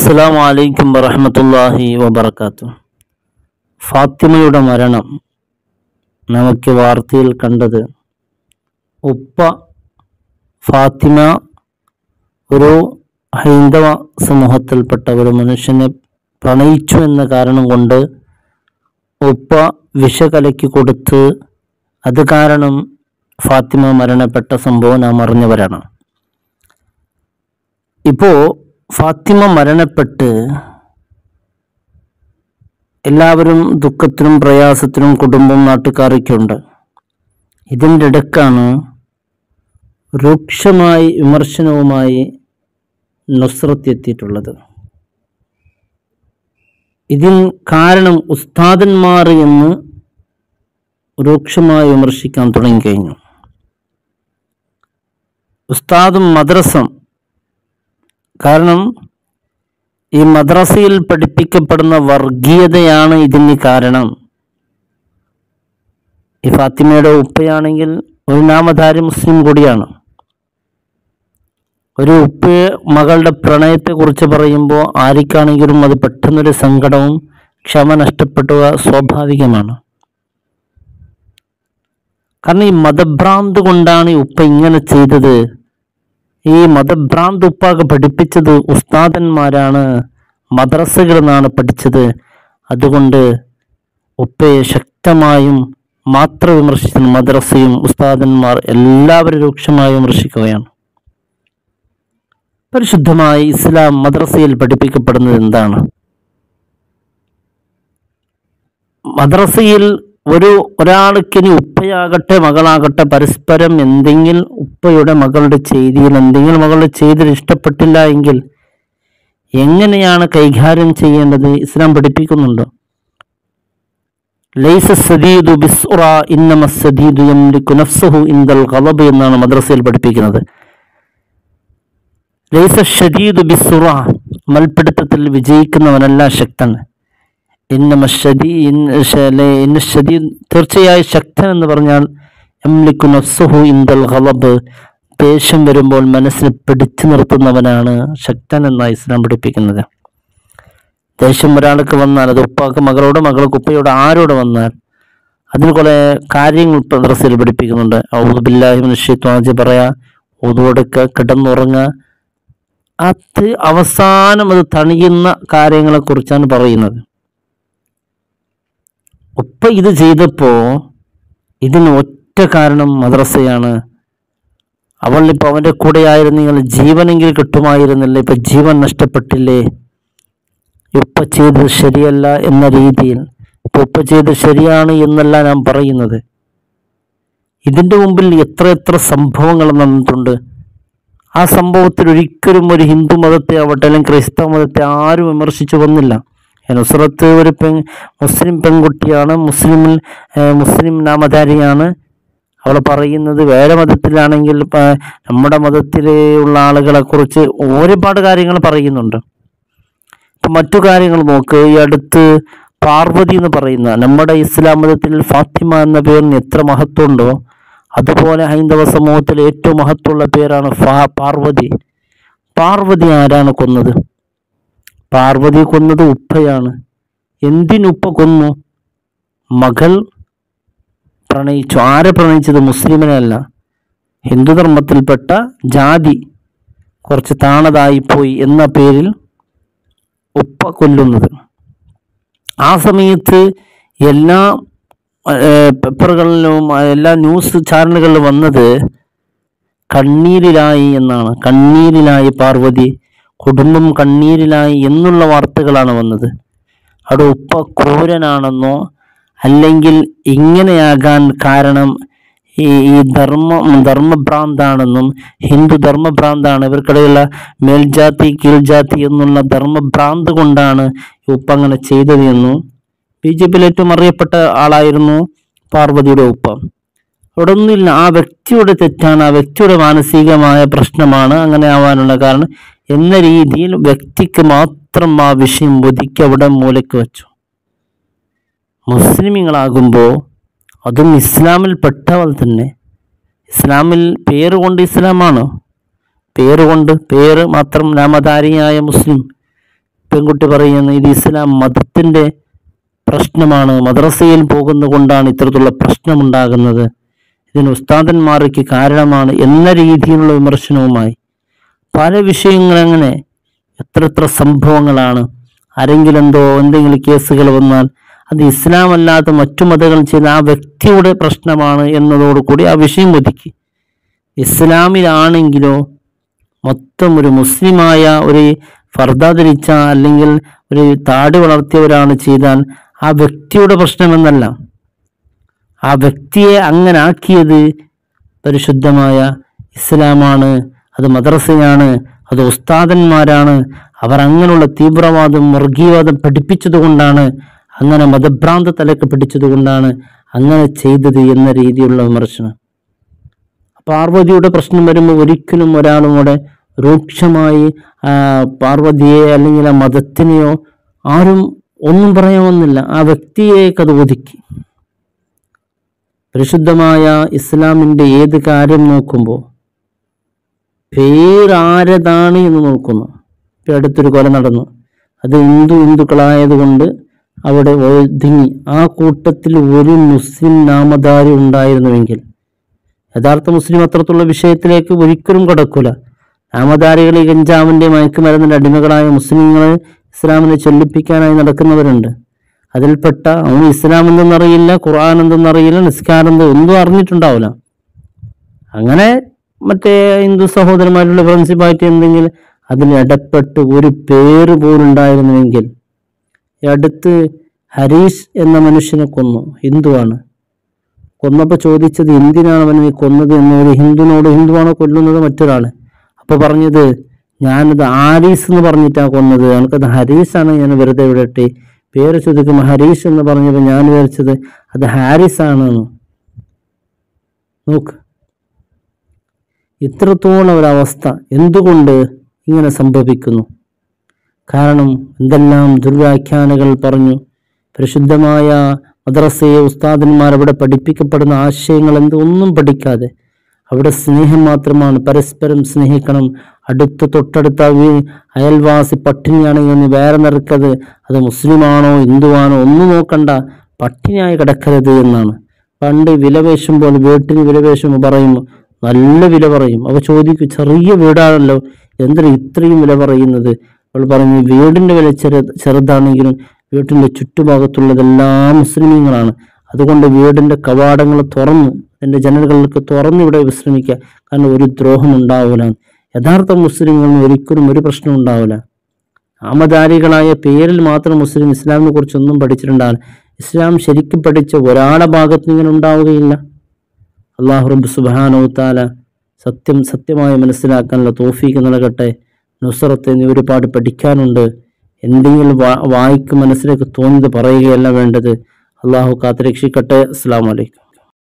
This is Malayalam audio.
അസ്സാം വലൈക്കും വറഹമത്തല്ലാഹി വബർക്കാത്തു ഫാത്തിമയുടെ മരണം നമുക്ക് വാർത്തയിൽ കണ്ടത് ഉപ്പ ഫാത്തിമ ഒരു ഹൈന്ദവ സമൂഹത്തിൽപ്പെട്ട ഒരു മനുഷ്യനെ പ്രണയിച്ചു എന്ന കാരണം കൊണ്ട് ഉപ്പ വിഷ കലക്കി കൊടുത്ത് അത് കാരണം ഫാത്തിമ മരണപ്പെട്ട സംഭവം നാം അറിഞ്ഞവരാണ് ഇപ്പോൾ ഫാത്തിമ മരണപ്പെട്ട് എല്ലാവരും ദുഃഖത്തിനും പ്രയാസത്തിനും കുടുംബം നാട്ടുകാരൊക്കെ ഉണ്ട് ഇതിൻ്റെ ഇടക്കാണ് രൂക്ഷമായി വിമർശനവുമായി നുസ്രത്ത് എത്തിയിട്ടുള്ളത് ഇതിന് കാരണം ഉസ്താദന്മാർ എന്ന് രൂക്ഷമായി വിമർശിക്കാൻ തുടങ്ങിക്കഴിഞ്ഞു ഉസ്താദും മദ്രസം കാരണം ഈ മദ്രസയിൽ പഠിപ്പിക്കപ്പെടുന്ന വർഗീയതയാണ് ഇതിന് കാരണം ഈ ഫാത്തിമയുടെ ഉപ്പയാണെങ്കിൽ ഒരു നാമധാരി മുസ്ലിം കൂടിയാണ് ഒരു ഉപ്പ മകളുടെ പ്രണയത്തെക്കുറിച്ച് പറയുമ്പോൾ ആർക്കാണെങ്കിലും അത് പെട്ടെന്നൊരു സങ്കടവും ക്ഷമ നഷ്ടപ്പെടുക സ്വാഭാവികമാണ് കാരണം ഈ മതഭ്രാന്ത് കൊണ്ടാണ് ഈ ഉപ്പ ഇങ്ങനെ ചെയ്തത് ഈ മതഭ്രാന്ത് ഉപ്പാകെ പഠിപ്പിച്ചത് ഉസ്താദന്മാരാണ് മദ്രസകളിൽ നിന്നാണ് പഠിച്ചത് അതുകൊണ്ട് ഉപ്പയെ ശക്തമായും മാത്രം വിമർശിച്ച മദ്രസയും ഉസ്താദന്മാർ എല്ലാവരും രൂക്ഷമായി വിമർശിക്കുകയാണ് പരിശുദ്ധമായി ഇസ്ലാം മദ്രസയിൽ പഠിപ്പിക്കപ്പെടുന്നത് എന്താണ് മദ്രസയിൽ ഒരു ഒരാൾക്കിനി ഉപ്പയാകട്ടെ മകളാകട്ടെ പരസ്പരം എന്തെങ്കിലും ഉപ്പയുടെ മകളുടെ ചെയ്തിയിൽ എന്തെങ്കിലും മകളുടെ ചെയ്തിൽ ഇഷ്ടപ്പെട്ടില്ല എങ്കിൽ എങ്ങനെയാണ് കൈകാര്യം ചെയ്യേണ്ടത് ഇസ്ലാം പഠിപ്പിക്കുന്നുണ്ട് ലൈസ സദീദു ബിസ്റ ഇന്നമ സദീദു യംലികു നഫ്സഹു ഇൻദൽ ഖളബ് എന്നാണ് മദ്രസയിൽ പഠിപ്പിക്കുന്നത് ലൈസ ഷദീദു ബിസ്റ മൽപിടുത്തത്തിൽ വിജയിക്കുന്നവനല്ല ശക്തൻ ഇന്നമ ഷദീ ഇന്ന ഷ- ലെ- ഇന്ന ഷദീദ് തീർച്ചയായും ശക്തൻ എന്ന് പറഞ്ഞാൽ യംലികു നഫ്സഹു ഇൻദൽ ഖളബ് ദേഷ്യം വരുമ്പോൾ മനസ്സിനെ പിടിച്ചു നിർത്തുന്നവനാണ് ശക്തൻ എന്നാണ് ഇസ്ലാം പഠിപ്പിക്കുന്നത് ദേഷ്യം ഒരാൾക്ക് വന്നാൽ അത് ഉപ്പാക്ക് മകളോട് മകൾക്ക് ഉപ്പയോട് ആരോട് വന്നാൽ അതിന് കുറെ കാര്യങ്ങൾ മദ്രസയിൽ പഠിപ്പിക്കുന്നുണ്ട് ഔദുബില്ലാഹിമിന് പറയാ ഊതുകൊടുക്കുക കിടന്നുറങ്ങുക അത് അവസാനം അത് തണിയുന്ന കാര്യങ്ങളെ കുറിച്ചാണ് പറയുന്നത് ഉപ്പ ഇത് ചെയ്തപ്പോ ഇതിന് ഒറ്റ കാരണം മദ്രസയാണ് അവൾ ഇപ്പൊ അവന്റെ കൂടെ ആയിരുന്നെങ്കിൽ ജീവനെങ്കിലും കിട്ടുമായിരുന്നില്ല ഇപ്പൊ ജീവൻ നഷ്ടപ്പെട്ടില്ലേ ഉപ്പ ചെയ്തത് ശരിയല്ല എന്ന രീതിയിൽ ഇപ്പൊ ഉപ്പ ചെയ്തത് ശരിയാണ് എന്നല്ല ഞാൻ പറയുന്നത് ഇതിന്റെ മുമ്പിൽ എത്ര എത്ര സംഭവങ്ങൾ നടന്നിട്ടുണ്ട് ആ സംഭവത്തിൽ ഒരിക്കലും ഒരു ഹിന്ദു മതത്തെ ആവട്ടെ അല്ലെങ്കിൽ ക്രൈസ്തവ മതത്തെ ആരും വിമർശിച്ചു വന്നില്ല നുസ്രത്ത് ഒരു പെൺ മുസ്ലിം പെൺകുട്ടിയാണ് മുസ്ലിമിൽ ഏഹ് മുസ്ലിം നാമധാരിയാണ് അവൾ പറയുന്നത് വേറെ മതത്തിലാണെങ്കിൽ ഇപ്പൊ നമ്മുടെ മതത്തിലുള്ള ആളുകളെ കുറിച്ച് ഒരുപാട് കാര്യങ്ങൾ പറയുന്നുണ്ട് ഇപ്പൊ മറ്റു കാര്യങ്ങൾ നോക്ക് ഈ അടുത്ത് പാർവതി എന്ന് പറയുന്ന നമ്മുടെ ഇസ്ലാം മതത്തിൽ ഫാത്തിമ എന്ന പേരിന് എത്ര മഹത്വമുണ്ടോ അതുപോലെ ഹൈന്ദവ സമൂഹത്തിൽ ഏറ്റവും മഹത്വമുള്ള പേരാണ് ഫാ പാർവതി പാർവതി ആരാണ് കൊന്നത് പാർവതി കൊന്നത് ഉപ്പയാണ് എന്തിനുപ്പ കൊന്നു മകൾ പ്രണയിച്ചു ആരെ പ്രണയിച്ചത് മുസ്ലിമിനല്ല ഹിന്ദുധർമ്മത്തിൽപ്പെട്ട ജാതി കുറച്ച് താണതായിപ്പോയി എന്ന പേരിൽ ഉപ്പ കൊല്ലുന്നത് ആ സമയത്ത് എല്ലാ ഏഹ്, പേപ്പറുകളിലും ആ, എല്ലാ ന്യൂസ് ചാനലുകളിലും വന്നത് കണ്ണീരിലായി എന്നാണ് കണ്ണീരിലായി പാർവതി കുടുംബം കണ്ണീരിലായി എന്നുള്ള വാർത്തകളാണ് വന്നത് അവിടെ ഉപ്പ ക്രൂരനാണെന്നോ അല്ലെങ്കിൽ ഇങ്ങനെയാകാൻ കാരണം ഈ ഈ ധർമ്മ ധർമ്മഭ്രാന്താണെന്നും ഹിന്ദു ധർമ്മഭ്രാന്താണ് ഇവർക്കിടയിലുള്ള മേൽജാതി കീഴ്ജാതി എന്നുള്ള ധർമ്മഭ്രാന്ത് കൊണ്ടാണ് ഈ ഉപ്പ അങ്ങനെ ചെയ്തത് എന്നും ബി ജെ പിയിൽ ഏറ്റവും അറിയപ്പെട്ട ആളായിരുന്നു പാർവതിയുടെ ഉപ്പ അവിടെ ഒന്നുമില്ല ആ വ്യക്തിയുടെ തെറ്റാണ് ആ വ്യക്തിയുടെ മാനസികമായ പ്രശ്നമാണ് അങ്ങനെ ആവാനുള്ള കാരണം എന്ന രീതിയിൽ വ്യക്തിക്ക് മാത്രം ആ വിഷയം ഒതുക്കി അവിടെ മൂലയ്ക്ക് വെച്ചു മുസ്ലിമീങ്ങളാകുമ്പോൾ അതും ഇസ്ലാമിൽ പെട്ടവൾ തന്നെ ഇസ്ലാമിൽ പേര് കൊണ്ട് ഇസ്ലാമാണ് പേര് കൊണ്ട് പേര് മാത്രം നാമധാരിയായ മുസ്ലിം പെൺകുട്ടി പറയുന്നു ഇത് ഇസ്ലാം മതത്തിന്റെ പ്രശ്നമാണ് മദ്രസയിൽ പോകുന്നത് കൊണ്ടാണ് ഇത്തരത്തിലുള്ള പ്രശ്നമുണ്ടാകുന്നത് ഇതിന് ഉസ്താദന്മാർക്ക് കാരണമാണ് എന്ന രീതിയിലുള്ള വിമർശനവുമായി പല വിഷയങ്ങളങ്ങനെ എത്ര എത്ര സംഭവങ്ങളാണ് ആരെങ്കിലും എന്തോ എന്തെങ്കിലും കേസുകൾ വന്നാൽ അത് ഇസ്ലാം അല്ലാത്ത മറ്റു മതങ്ങൾ ചെയ്ത ആ വ്യക്തിയുടെ പ്രശ്നമാണ് എന്നതോടുകൂടി ആ വിഷയം ഒതുക്കി ഇസ്ലാമിലാണെങ്കിലോ മൊത്തം ഒരു മുസ്ലിമായ ഒരു ഫർദ ധരിച്ച അല്ലെങ്കിൽ ഒരു താടി വളർത്തിയവരാണ് ചെയ്താൽ ആ വ്യക്തിയുടെ പ്രശ്നമെന്നല്ല ആ വ്യക്തിയെ അങ്ങനെ ആക്കിയത് പരിശുദ്ധമായ ഇസ്ലാമാണ് അത് മദ്രസയാണ് അത് ഉസ്താദന്മാരാണ് അവർ അങ്ങനെയുള്ള തീവ്രവാദം വർഗീയവാദം പഠിപ്പിച്ചത് കൊണ്ടാണ് അങ്ങനെ മതഭ്രാന്ത തലക്ക് പിടിച്ചത് കൊണ്ടാണ് അങ്ങനെ ചെയ്തത് എന്ന രീതിയിലുള്ള വിമർശനം പാർവതിയുടെ പ്രശ്നം വരുമ്പോൾ ഒരിക്കലും ഒരാളും കൂടെ രൂക്ഷമായി ആ, പാർവതിയെ അല്ലെങ്കിൽ ആ മതത്തിനെയോ ആരും ഒന്നും പറയാമെന്നില്ല ആ വ്യക്തിയേക്ക് അത് ഒതുക്കി പരിശുദ്ധമായ ഇസ്ലാമിൻ്റെ ഏത് കാര്യം നോക്കുമ്പോൾ പേരാരതാണ് എന്ന് നോക്കുന്നു ഇപ്പം അടുത്തൊരു കൊല നടന്നു അത് ഹിന്ദു ഹിന്ദുക്കളായതുകൊണ്ട് അവിടെ ഒതുങ്ങി ആ കൂട്ടത്തിൽ ഒരു മുസ്ലിം നാമധാരി ഉണ്ടായിരുന്നുവെങ്കിൽ യഥാർത്ഥ മുസ്ലിം അത്രത്തുള്ള വിഷയത്തിലേക്ക് ഒരിക്കലും കടക്കൂല നാമധാരികൾ ഈ ഗഞ്ചാവിൻ്റെ മയക്കുമരുന്നിൻ്റെ അടിമകളായ മുസ്ലിങ്ങളെ ഇസ്ലാമിനെ ചൊല്ലിപ്പിക്കാനായി നടക്കുന്നവരുണ്ട് അതിൽപ്പെട്ട അവന് ഇസ്ലാം എന്തെന്നറിയില്ല ഖുർആൻ എന്തെന്നറിയില്ല നിസ്കാരം എന്ത് ഒന്നും അറിഞ്ഞിട്ടുണ്ടാവില്ല അങ്ങനെ മറ്റേ ഹിന്ദു സഹോദരന്മാരുടെ പ്രിൻസിപ്പായിട്ട് എന്തെങ്കിലും അതിൽ ഇടപെട്ട് ഒരു പേര് പോലുണ്ടായിരുന്നുവെങ്കിൽ ഈ അടുത്ത് ഹരീഷ് എന്ന മനുഷ്യനെ കൊന്നു ഹിന്ദുവാണ് കൊന്നപ്പോൾ ചോദിച്ചത് എന്തിനാണ് അവനെ നീ കൊന്നത് എന്ന് ഒരു ഹിന്ദുവിനോട് ഹിന്ദുവാണോ കൊല്ലുന്നത് മറ്റൊരാൾ അപ്പോൾ പറഞ്ഞത് ഞാനത് ആരീസ് എന്ന് പറഞ്ഞിട്ടാണ് കൊന്നത് എനിക്കത് ഹരീസാണ് ഞാൻ വെറുതെ വിടട്ടെ പേര് ചോദിക്കുമ്പോൾ ഹരീഷ് എന്ന് പറഞ്ഞപ്പോൾ ഞാൻ വിചാരിച്ചത് അത് ഹാരിസ് ആണെന്ന് നോക്ക് ഇത്രത്തോളം ഒരവസ്ഥ എന്തുകൊണ്ട് ഇങ്ങനെ സംഭവിക്കുന്നു കാരണം എന്തെല്ലാം ദുർവ്യാഖ്യാനങ്ങൾ പറഞ്ഞു പരിശുദ്ധമായ മദ്രസയെ ഉസ്താദന്മാർ അവിടെ പഠിപ്പിക്കപ്പെടുന്ന ആശയങ്ങൾ എന്ത് ഒന്നും പഠിക്കാതെ അവിടെ സ്നേഹം മാത്രമാണ് പരസ്പരം സ്നേഹിക്കണം അടുത്ത് തൊട്ടടുത്ത വീ- അയൽവാസി പട്ടിണിയാണെങ്കിൽ ഒന്ന് വേറെ നിറക്കത് അത് മുസ്ലിമാണോ ഹിന്ദുവാണോ ഒന്നും നോക്കണ്ട പട്ടിണിയായി കിടക്കരുത് എന്നാണ് പണ്ട് വിലപേശുമ്പോൾ വീട്ടിന് വിലപേശുമ്പോൾ പറയും നല്ല വില പറയും അവ ചോദിക്കും ചെറിയ വീടാണല്ലോ എന്തിനാ ഇത്രയും വില പറയുന്നത് അവൾ പറഞ്ഞു വീടിന്റെ വില ചെറു ചെറുതാണെങ്കിലും വീട്ടിന്റെ ചുറ്റുഭാഗത്തുള്ളതെല്ലാം മുസ്ലിമീങ്ങളാണ് അതുകൊണ്ട് വീടിന്റെ കവാടങ്ങൾ തുറന്നു എൻ്റെ ജനലുകൾക്ക് തുറന്ന് ഇവിടെ വിശ്രമിക്കുക കാരണം ഒരു ദ്രോഹം ഉണ്ടാവില്ല യഥാർത്ഥ മുസ്ലിങ്ങളിൽ ഒരിക്കലും ഒരു പ്രശ്നം ഉണ്ടാവില്ല നാമധാരികളായ പേരിൽ മാത്രം മുസ്ലിം ഇസ്ലാമിനെ കുറിച്ചൊന്നും പഠിച്ചിട്ടുണ്ടാവില്ല ഇസ്ലാം ശരിക്കും പഠിച്ച ഒരാളെ ഭാഗത്ത് ഇങ്ങനെ ഉണ്ടാവുകയില്ല അള്ളാഹു റബ്ബ് സുബാനോ താല സത്യം സത്യമായി മനസ്സിലാക്കാനുള്ള തോഫീക്ക് നൽകട്ടെ നുസറത്ത് എന്നീ ഒരുപാട് പഠിക്കാനുണ്ട് എന്തെങ്കിലും വാ വായിക്ക് മനസ്സിലേക്ക് തോന്നിയത് പറയുകയല്ല വേണ്ടത് അള്ളാഹു കാത്തുരക്ഷിക്കട്ടെ അസ്സാം വലൈക്കും